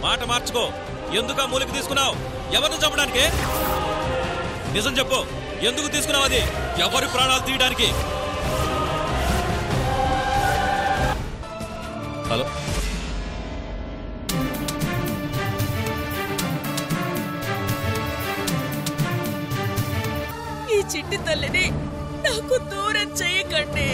మాట మార్చుకో ఎందుకు ఆ మూలికి తీసుకున్నావు ఎవరిని చంపడానికి నిజం చెప్పు ఎందుకు తీసుకున్నావు అది ఎవరి ప్రాణాలు తీయడానికి హలో ఈ చిట్టి తల్లిని నాకు దూరం చేయకండి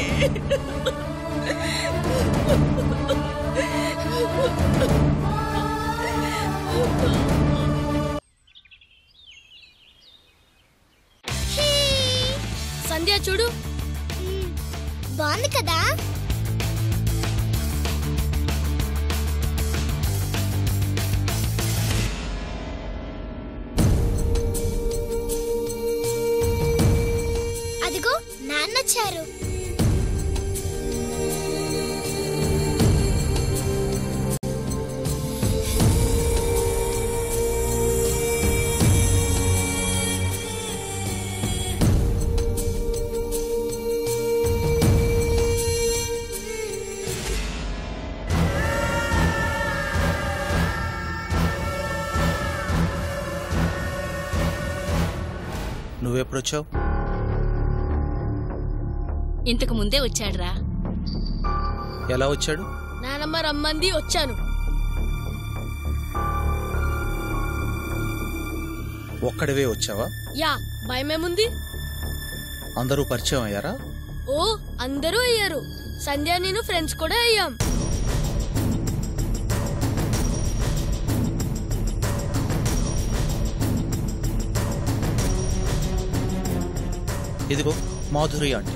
సంధ్య చూడు బాగుంది కదా అదిగో నాన్నొచ్చారు నువ్వెప్పుడొచ్చావు ఇంతకు ముందే వచ్చాడురా ఎలా వచ్చాడు నానమ్మ రమ్మంది వచ్చాను ఒక్కడివే వచ్చావా యా భయమేముంది అందరూ పరిచయం అయ్యారా ఓ అందరూ అయ్యారు సంధ్య నేను ఫ్రెండ్స్ కూడా అయ్యాం ఇదిగో మాధురి ఆంటీ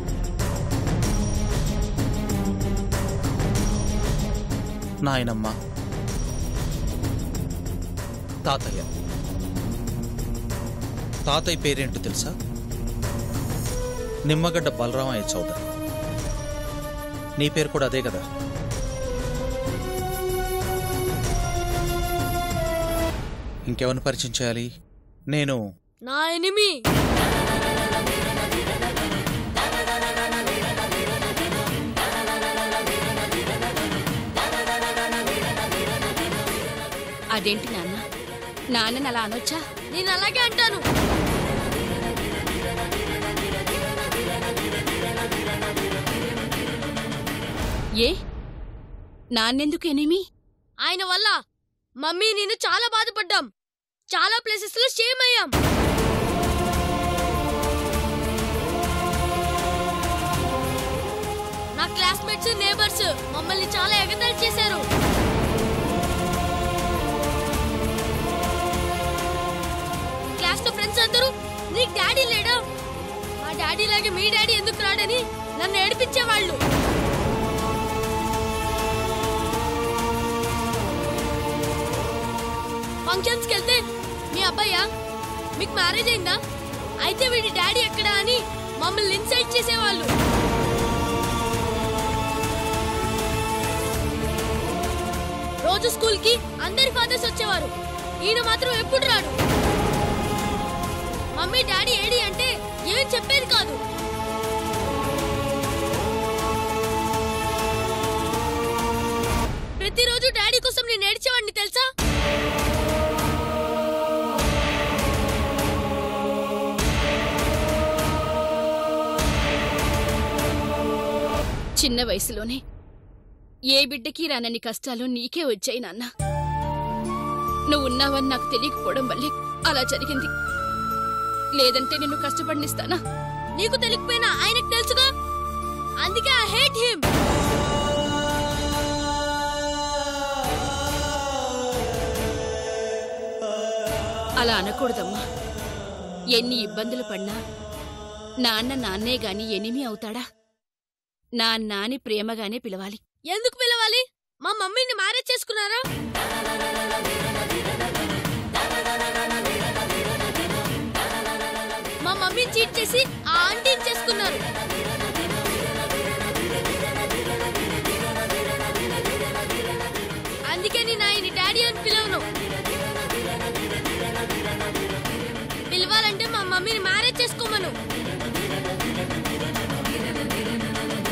నాయనమ్మ తాతయ్య తాతయ్య పేరేంటో తెలుసా నిమ్మగడ్డ బలరామయ్య చౌదరి నీ పేరు కూడా అదే కదా ఇంకెవరిని పరిచయం చేయాలి నేను నా ఎనిమి అదేంటి నాన్న నాన్నని అలా అనొచ్చా నేను అలాగే అంటాను ఏ నాన్నెందుకు ఎనిమి ఆయన వల్ల మమ్మీ నేను చాలా బాధపడ్డాం చాలా ప్లేసెస్ లో షేమ్ అయ్యాం నా క్లాస్మేట్స్ నేబర్స్ మమ్మల్ని చాలా ఎగతాళి చేశారు క్లాస్ లో ఫ్రెండ్స్ అందరూ నీకు డాడీ లేడా మా డాడీ లాగే మీ డాడీ ఎందుకు రాడని నన్ను ఏడిపించేవాళ్ళు ఫంక్షన్స్ కి వెళ్తే మీ అబ్బాయా మీకు మ్యారేజ్ అయిందా అయితే వీడి డాడీ ఎక్కడా అని మమ్మల్ని ఇన్సైట్ చేసేవాళ్ళు రోజు స్కూల్ కి అందరి ఫాదర్స్ వచ్చేవారు ఈయన మాత్రం ఎప్పుడు రాడు మమ్మీ డాడీ ఏడి అంటే ఏం చెప్పేది కాదు ప్రతిరోజు డాడీ కోసం నేను ఏడ్చేవాడిని తెలుసా చిన్న వయసులోనే ఏ బిడ్డకి రానని కష్టాలు నీకే వచ్చాయి నాన్న నువ్వు ఉన్నావని నాకు తెలియకపోవడం వల్లే అలా జరిగింది లేదంటే నిన్ను కష్టపడినిస్తానా నీకు తెలియకపోయినా ఆయనకు తెలుసుగా అందుకే ఐ హేట్ హిమ్ అలా అనకూడదమ్మా ఎన్ని ఇబ్బందులు పడినా నాన్న నాన్నే గాని ఎనిమి అవుతాడా నా నాని ప్రేమగానే పిలవాలి ఎందుకు పిలవాలి మా మమ్మీని మ్యారేజ్ చేసుకున్నారా మా మమ్మీని చీట్ చేసి ఆ ఆంటీని చేసుకున్నారు అందుకే నేను ఆయన డాడీ అని పిలవను పిలవాలంటే మా మమ్మీని మ్యారేజ్ చేసుకోమను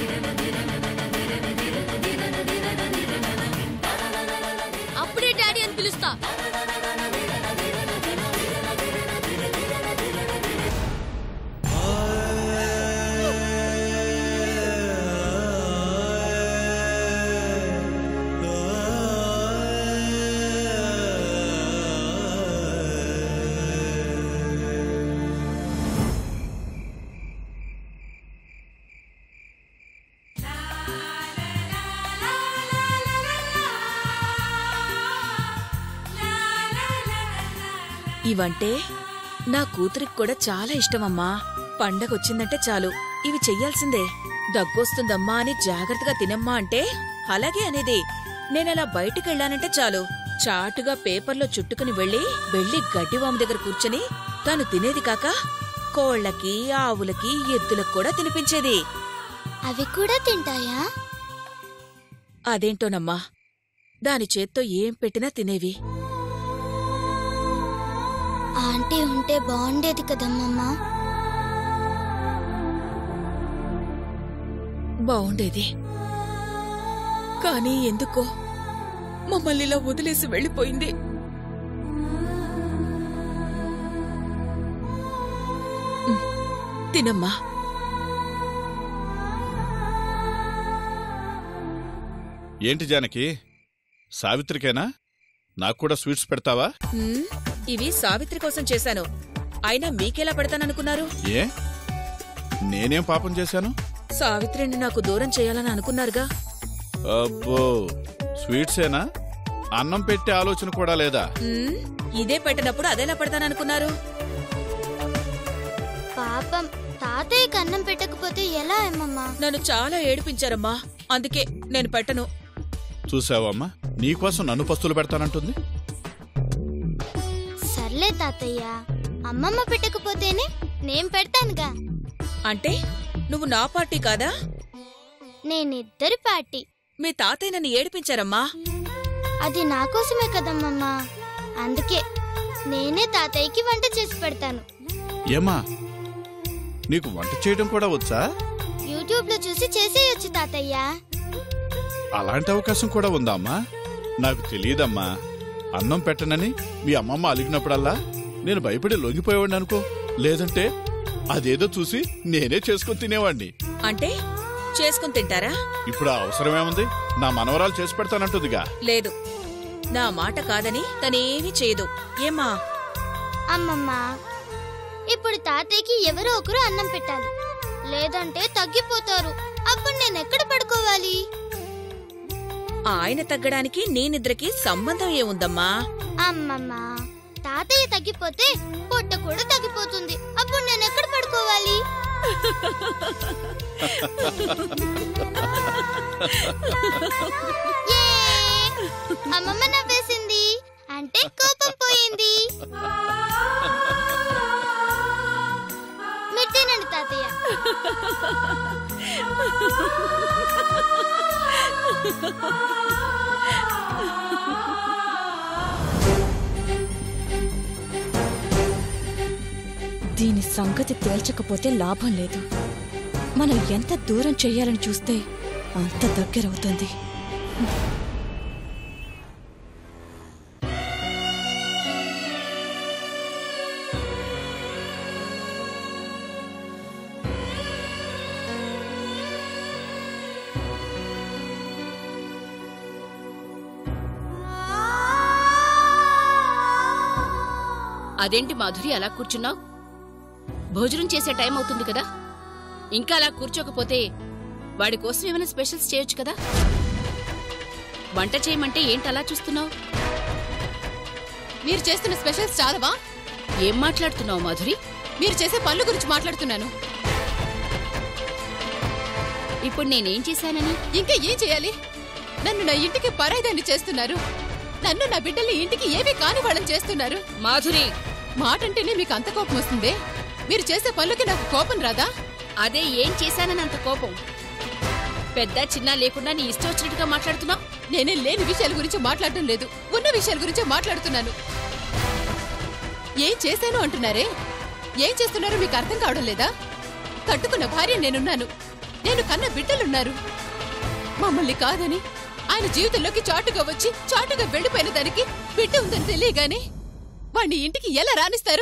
అప్పుడే డాడీ అని ఇవంటే నా కూతురికి కూడా చాలా ఇష్టమమ్మా పండగొచ్చిందంటే చాలు ఇవి చెయ్యాల్సిందే దగ్గొస్తుందమ్మా అని జాగ్రత్తగా తినమ్మా అంటే అలాగే అనేది నేనలా బయటికెళ్ళానంటే చాలు చాటుగా పేపర్లో చుట్టుకుని వెళ్ళి వెళ్ళి గడ్డివాము దగ్గర కూర్చొని తాను తినేది కాక కోళ్లకి ఆవులకి ఎద్దులకు కూడా తినిపించేది అవి కూడా తింటాయా అదేంటోనమ్మా దాని చేత్తో ఏం పెట్టినా తినేవి ఆంటీ ఉంటే బాగుండేది కదమ్మమ్మా బావుండేది కానీ ఎందుకో మమ్మల్ని ఇలా వదిలేసి వెళ్ళిపోయింది ఉమ్, తినమ్మా ఏంటి జానకి సావిత్రికేనా నాకు కూడా స్వీట్స్ పెడతావా ఉమ్, ఇవి సావిత్రి కోసం చేశాను అయినా మీకెలా పెడతాననుకున్నారు ఏ నేనేం పాపం చేశాను సావిత్రిని నాకు దూరం చేయాలని అనుకున్నారుగా అబ్బో స్వీట్సేనా అన్నం పెట్టే ఆలోచన కూడా లేదా ఉమ్, ఇదే పెట్టినప్పుడు అదెలా పెడతాననుకున్నారు పాపం తాతయ్యకి అన్నం పెట్టకపోతే ఎలా అమ్మమ్మా నన్ను చాలా ఏడిపించారమ్మా అందుకే నేను పెట్టను చూసావమ్మా నీకోసం నన్ను పస్తులు పెడతానంటుంది సర్లే తాతయ్య అమ్మమ్మ పెట్టకపోతేనే నేను పెడతానుగా అంటే నువ్వు నా పార్టీ కాదా నేనిద్దరి పార్టీ మీ తాతయ్య నన్ను ఏడిపించారమ్మా అది నా కోసమే కదమ్మమ్మా అందుకే నేనే తాతయ్యకి వంట చేసి పెడతాను ఏమా నీకు వంట చేయడం కూడా వచ్చా యూట్యూబ్ లో చూసి చేసేయొచ్చు తాతయ్య అలాంటి అవకాశం కూడా ఉందా అమ్మా నాకు తెలియదమ్మా అన్నం పెట్టనని మీ అమ్మమ్మ అలిగినప్పుడల్లా నేను భయపడి లొంగిపోయేవాడిని అనుకో లేదంటే అదేదో చూసి నేనే చేసుకుని తినేవాడిని అంటే చేసుకుని తింటారా ఇప్పుడు ఆ అవసరమేముంది నా మనవరాలు చేసి పెడతానంటుందిగా లేదు నా మాట కాదని తనేమీ చేయదు ఏమ్మా అమ్మమ్మ ఇప్పుడు తాతయ్యకి ఎవరో ఒకరు అన్నం పెట్టాలి లేదంటే తగ్గిపోతారు అప్పుడు నేను ఎక్కడ పడుకోవాలి ఆయన తగ్గడానికి నీ నిద్రకి సంబంధం ఏముందమ్మా అమ్మమ్మ తాతయ్య తగ్గిపోతే పొట్ట కూడా తగ్గిపోతుంది అప్పుడు నేను ఎక్కడ పడుకోవాలి యే! అమ్మమ్మ నవ్వేసింది అంటే కోపం పోయింది మీరు తినండి తాతయ్య దీని సంగతి తేల్చకపోతే లాభం లేదు మనం ఎంత దూరం చెయ్యాలని చూస్తే అంత దగ్గరవుతుంది అదేంటి మాధురి అలా కూర్చున్నావు భోజనం చేసే టైం అవుతుంది కదా ఇంకా అలా కూర్చోకపోతే వాడి కోసం ఏమైనా స్పెషల్స్ చేయొచ్చు కదా వంట చేయమంటే ఏంటి అలా చూస్తున్నావు మీరు చేస్తున్న స్పెషల్స్ చాలవా ఏం మాట్లాడుతున్నావు మాధురి మీరు చేసే పనుల గురించి మాట్లాడుతున్నాను ఇప్పుడు నేనేం చేశానని ఇంకా ఏం చేయాలి నన్ను నా ఇంటికి పరాయిదాన్ని చేస్తున్నారు నన్ను నా బిడ్డల్ని ఇంటికి ఏమీ కాని వాళ్ళని చేస్తున్నారు మాధురి మాటంటేనే మీకు అంత కోపం వస్తుందే మీరు చేసే పనులకి నాకు కోపం రాదా అదే ఏం చేశానని అంత కోపం పెద్ద చిన్న లేకుండా నీ ఇష్టం వచ్చినట్టుగా మాట్లాడుతున్నావు నేనే లేని విషయాల గురించి మాట్లాడటం లేదు ఉన్న విషయాల గురించే మాట్లాడుతున్నాను ఏం చేశాను అంటున్నారే ఏం చేస్తున్నారో మీకు అర్థం కావడం లేదా కట్టుకున్న భార్య నేనున్నాను నేను కన్న బిడ్డలున్నారు మమ్మల్ని కాదని ఆయన జీవితంలోకి చాటుగా వచ్చి చాటుగా వెళ్ళిపోయిన దానికి బిడ్డ ఉందని తెలియగానే వాణ్ణి ఇంటికి ఎలా రానిస్తారు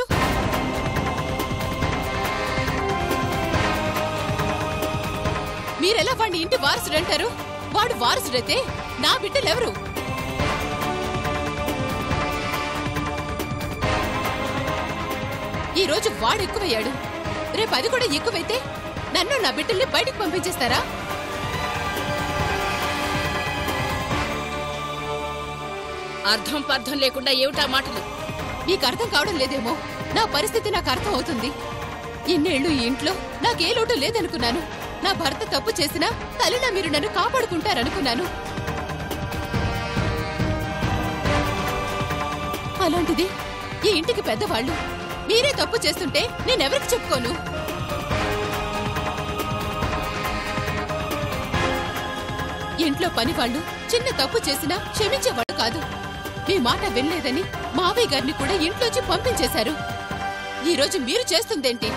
మీరెలా వాణ్ణి ఇంటి వారసుడంటారు వాడు వారసుడైతే నా బిడ్డలెవరు ఈ రోజు వాడు ఎక్కువయ్యాడు రేపు అది కూడా ఎక్కువైతే నన్ను నా బిడ్డల్ని బయటికి పంపించేస్తారా అర్థం పర్థం లేకుండా ఏమిటా మాటలు నీకు అర్థం కావడం లేదేమో నా పరిస్థితి నాకు అర్థం అవుతుంది ఇన్నేళ్లు ఈ ఇంట్లో నాకే లోటు లేదనుకున్నాను నా భర్త తప్పు చేసినా తల్లిలా మీరు నన్ను కాపాడుకుంటారనుకున్నాను అలాంటిది ఈ ఇంటికి పెద్దవాళ్ళు మీరే తప్పు చేస్తుంటే నేనెవరికి చెప్పుకోను ఇంట్లో పని వాళ్ళు చిన్న తప్పు చేసినా క్షమించేవాడు కాదు మీ మాట వినలేదని మావయ్య గారిని కూడా ఇంట్లోంచి పంపించేశారు ఈ రోజు మీరు చేస్తుందేంటి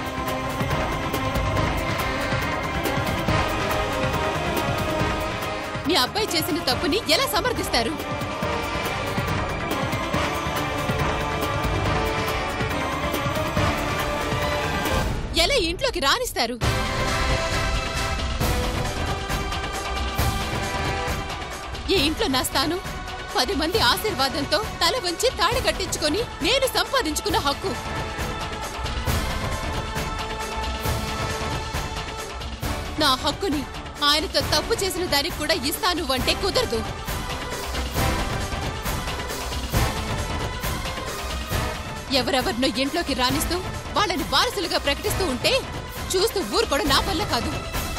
మీ అబ్బాయి చేసిన తప్పుని ఎలా సమర్థిస్తారు ఎలా ఇంట్లోకి రానిస్తారు ఈ ఇంట్లో నా స్థానం పది మంది ఆశీర్వాదంతో తల వంచి తాడి కట్టించుకొని నేను సంపాదించుకున్న హక్కు నా హక్కుని ఆయనతో తప్పు చేసిన దానికి కూడా ఇస్తాను అంటే కుదరదు ఎవరెవరినో ఇంట్లోకి రానిస్తూ వాళ్ళని వారసులుగా ప్రకటిస్తూ ఉంటే చూస్తూ ఊరు కూడా నా వల్ల కాదు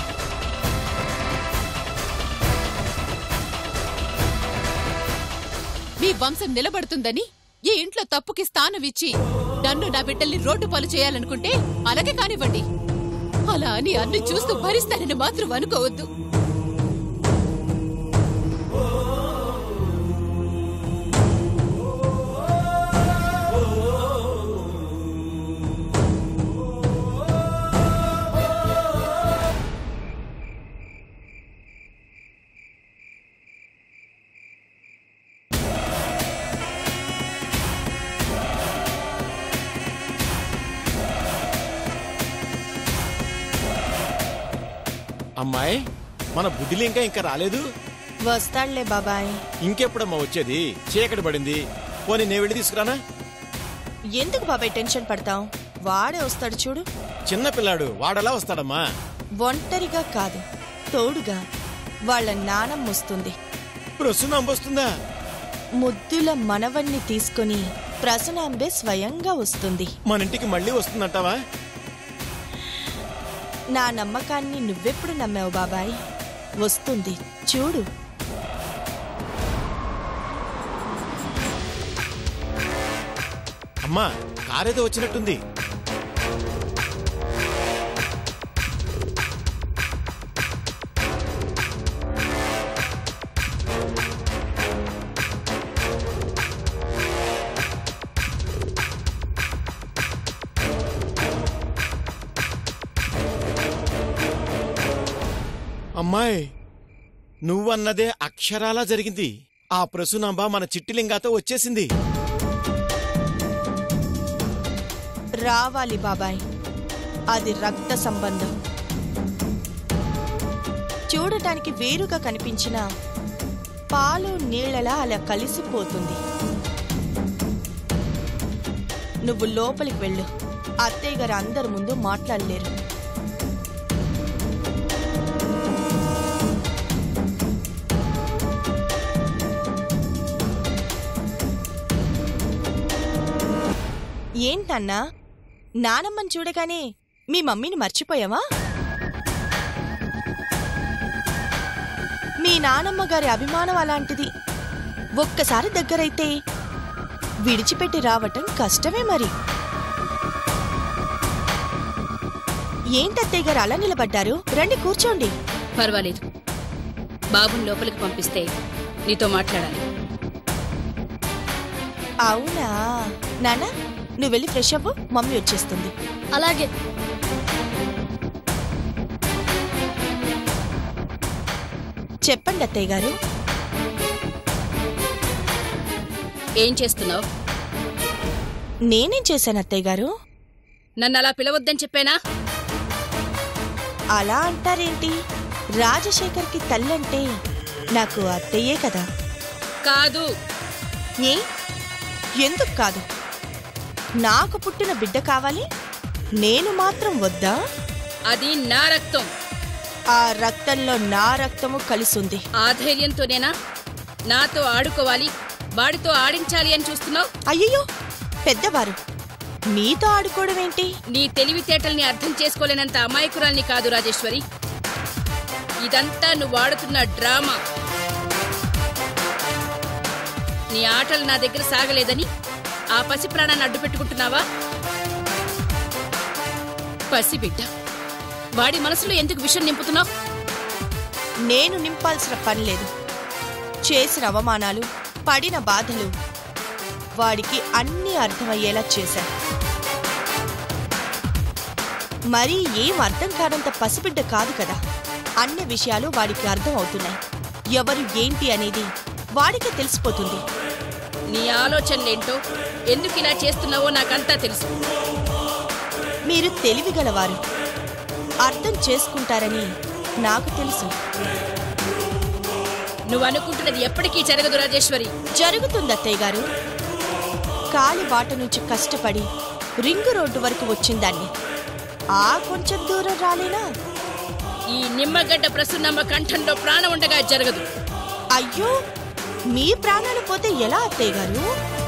మీ వంశం నిలబడుతుందని ఈ ఇంట్లో తప్పుకి స్థానం ఇచ్చి నన్ను నా బిడ్డల్ని రోడ్డు పాలు చేయాలనుకుంటే అలాగే కానివ్వండి అలా అని అన్ని చూస్తూ భరిస్తానని మాత్రం అనుకోవద్దు అమ్మాయి మన బుడ్డిలి ఇంకా ఇంకా రాలేదు వస్తాడులే బాబాయ్ ఇంకెప్పుడమ్మా వచ్చేది చీకటి పడింది పోనీ నేను వెళ్ళి తీసుకురానా ఎందుకు బాబాయ్ టెన్షన్ పడతావు వాడే వస్తాడు చూడు చిన్న పిల్లాడు వాడలా వస్తాడమ్మా ఒంటరిగా కాదు తోడుగా వాళ్ళ నానమ్మ వస్తుంది ప్రస్తుతం వస్తుందా ముద్దుల మనవణ్ణి తీసుకొని ప్రసనాంబే స్వయంగా వస్తుంది మన ఇంటికి మళ్ళీ వస్తుందంటావా నా నమ్మకాన్ని నువ్వెప్పుడు నమ్మావు బాబాయ్ వస్తుంది చూడు అమ్మా కారేదో వచ్చినట్టుంది అమ్మాయి నువ్వన్నదే అక్షరాలా జరిగింది ఆ ప్రసునాంబ మన చిట్టిలింగాతో వచ్చేసింది రావాలి బాబాయ్ అది రక్త సంబంధం చూడటానికి వేరుగా కనిపించిన పాలు నీళ్ళలా అలా కలిసిపోతుంది నువ్వు లోపలికి వెళ్ళు అత్తయ్య గారు అందరి ముందు మాట్లాడలేరు ఏంటన్నా నానమ్మని చూడగానే మీ మమ్మీని మర్చిపోయావా మీ నానమ్మ గారి అభిమానం అలాంటిది ఒక్కసారి దగ్గరైతే విడిచిపెట్టి రావటం కష్టమే మరి ఏంటత్తయ్య గారు అలా నిలబడ్డారు రండి కూర్చోండి పర్వాలేదు బాబుని లోపలికి పంపిస్తే నీతో మాట్లాడాలి అవునా నాన్న నువ్వు వెళ్ళి ఫ్రెష్ అవ్వు మమ్మీ వచ్చేస్తుంది అలాగే చెప్పండి అత్తయ్య గారు ఏం చేస్తున్నావు నేనేం చేశాను అత్తయ్య గారు నన్ను అలా పిలవద్దని చెప్పానా అలా అంటారేంటి రాజశేఖర్కి తల్లంటే నాకు అత్తయ్యే కదా కాదు ఏ ఎందుకు కాదు నాకు పుట్టిన బిడ్డ కావాలి నేను మాత్రం వద్దా అది నా రక్తం ఆ రక్తంలో నా రక్తము కలిసుంది ఆ ధైర్యంతోనేనా నాతో ఆడుకోవాలి వాడితో ఆడించాలి అని చూస్తున్నావు అయ్యయ్యో పెద్దవారు మీతో ఆడుకోవడం ఏంటి నీ తెలివితేటల్ని అర్థం చేసుకోలేనంత అమాయకురాల్ని కాదు రాజేశ్వరి ఇదంతా నువ్వు ఆడుతున్న డ్రామా నీ ఆటలు నా దగ్గర సాగలేదని ఆ పసి ప్రాణాన్ని అడ్డు పెట్టుకుంటున్నావా పసిబిడ్డ వాడి మనసులో ఎందుకు విషం నింపుతున్నావు నేను నింపాల్సిన పని లేదు చేసిన అవమానాలు పడిన బాధలు వాడికి అన్నీ అర్థమయ్యేలా చేశాను మరీ ఏం అర్థం కానంత పసిబిడ్డ కాదు కదా అన్ని విషయాలు వాడికి అర్థం అవుతున్నాయి ఎవరు ఏంటి అనేది వాడికి తెలిసిపోతుంది నీ ఆలోచనలేంటో ఎందుకు ఇలా చేస్తున్నావో నాకంతా తెలుసు మీరు తెలివిగలవారు అర్థం చేసుకుంటారని నాకు తెలుసు నువ్వు అనుకుంటున్నది ఎప్పటికీ జరగదు రాజేశ్వరి జరుగుతుంది అత్తయ్య గారు కాలి బాట నుంచి కష్టపడి రింగు రోడ్డు వరకు వచ్చిందాన్ని ఆ కొంచెం దూరం రాలేనా ఈ నిమ్మగడ్డ ప్రసున్నమ్మ కంఠంలో ప్రాణం ఉండగా జరగదు అయ్యో మీ ప్రాణాలు పోతే ఎలా అత్తయ్య గారు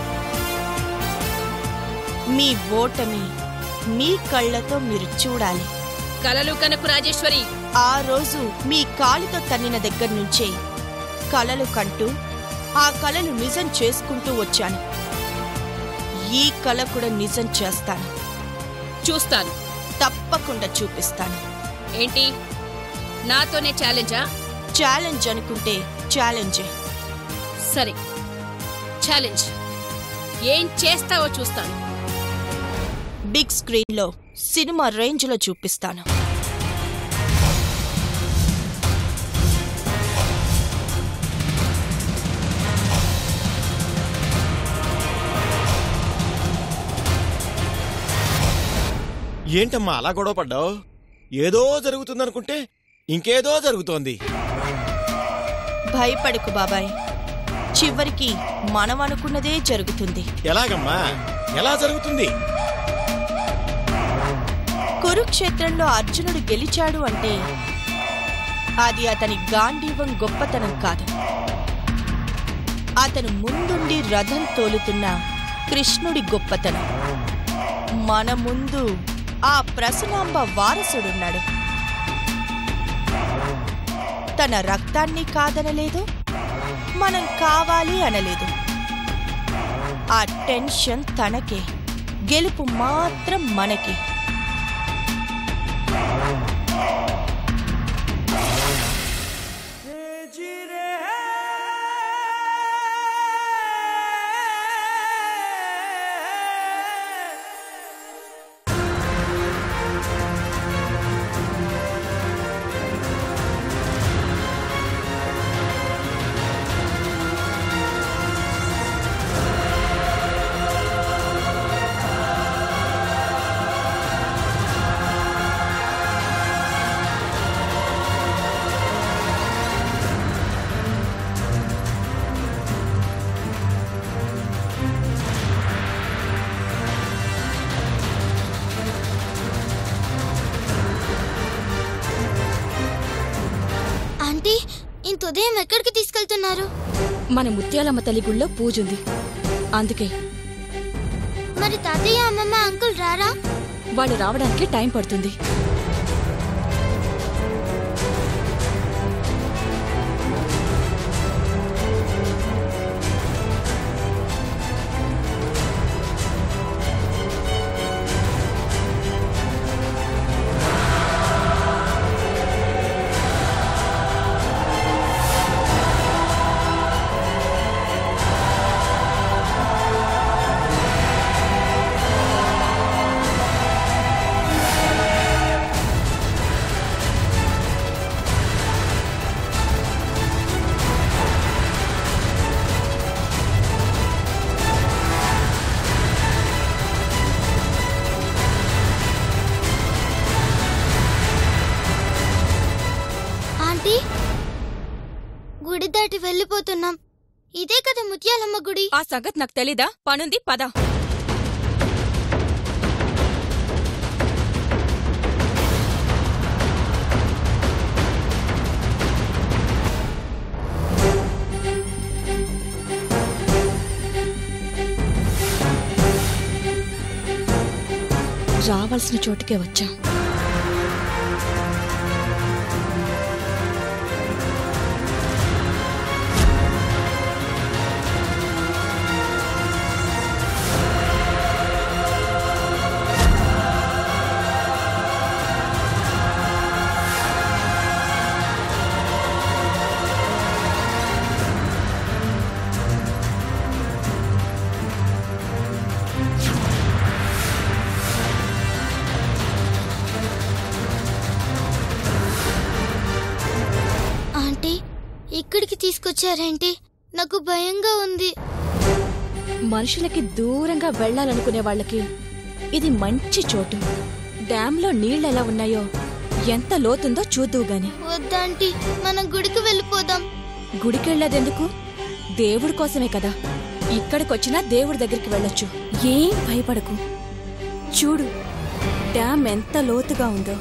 మీ ఓటమి మీ కళ్ళతో మీరు చూడాలి కలలు కనకు రాజేశ్వరి ఆ రోజు మీ కాలితో తన్నిన దగ్గర నుంచే కలలు కంటూ ఆ కలలు నిజం చేసుకుంటూ వచ్చాను ఈ కల కూడా నిజం చేస్తాను చూస్తాను తప్పకుండా చూపిస్తాను ఏంటి నాతోనే ఛాలెంజా ఛాలెంజ్ అనుకుంటే ఛాలెంజే సరే ఛాలెంజ్ ఏం చేస్తావో చూస్తాను బిగ్ స్క్రీన్లో సినిమా రేంజ్లో చూపిస్తాను ఏంటమ్మా అలా గొడవ పడ్డావు ఏదో జరుగుతుందనుకుంటే ఇంకేదో జరుగుతోంది భయపడకు బాబాయ్ చివరికి మనం అనుకున్నదే జరుగుతుంది ఎలాగమ్మా ఎలా జరుగుతుంది కురుక్షేత్రంలో అర్జునుడు గెలిచాడు అంటే అది అతని గాంధీవం గొప్పతనం కాదు అతను ముందుండి రథం తోలుతున్న కృష్ణుడి గొప్పతనం మన ముందు ఆ ప్రసనాంబ వారసుడున్నాడు తన రక్తాన్ని కాదనలేదు మనం కావాలి అనలేదు ఆ టెన్షన్ తనకే గెలుపు మాత్రం మనకి ఆంటీ ఇంత ఉదయం ఎక్కడికి తీసుకెళ్తున్నారు మన ముత్యాలమ్మ తల్లి గుళ్ళో పూజుంది అందుకే మరి తాతయ్య అమ్మమ్మ అంకుల్ రారా వాళ్ళు రావడానికి టైం పడుతుంది వెళ్ళిపోతున్నాం ఇదే కదా ముత్యాలమ్మ గుడి ఆ సంగతి నాకు తెలీదా పనుంది పద రావాల్సిన చోటుకే వచ్చాం ఆంటీ ఇక్కడికి తీసుకొచ్చారేంటి నాకు భయంగా ఉంది మనుషులకి దూరంగా వెళ్ళాలనుకునే వాళ్ళకి ఇది మంచి చోటు డ్యాంలో నీళ్లు ఎలా ఉన్నాయో ఎంత లోతుందో చూద్దువు గాని వద్దాంటీ మనం గుడికి వెళ్ళిపోదాం గుడికెళ్ళేదెందుకు దేవుడి కోసమే కదా ఇక్కడికొచ్చినా దేవుడి దగ్గరికి వెళ్ళొచ్చు ఏం భయపడకు చూడు డ్యామ్ ఎంత లోతుగా ఉందో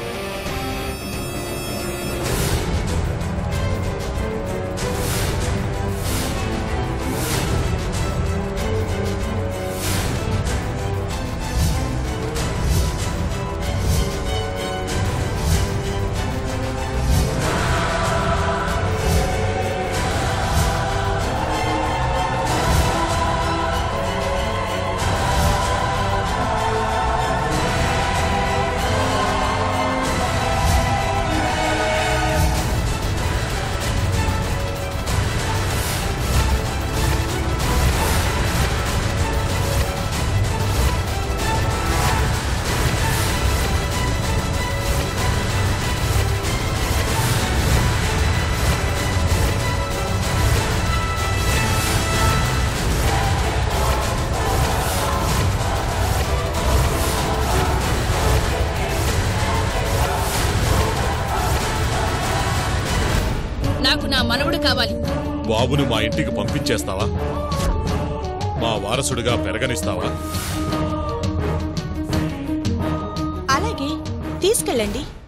నాకు నా మనవడు కావాలి బాబును మా ఇంటికి పంపించేస్తావా మా వారసుడిగా పెరగనిస్తావా అలాగే తీసుకెళ్ళండి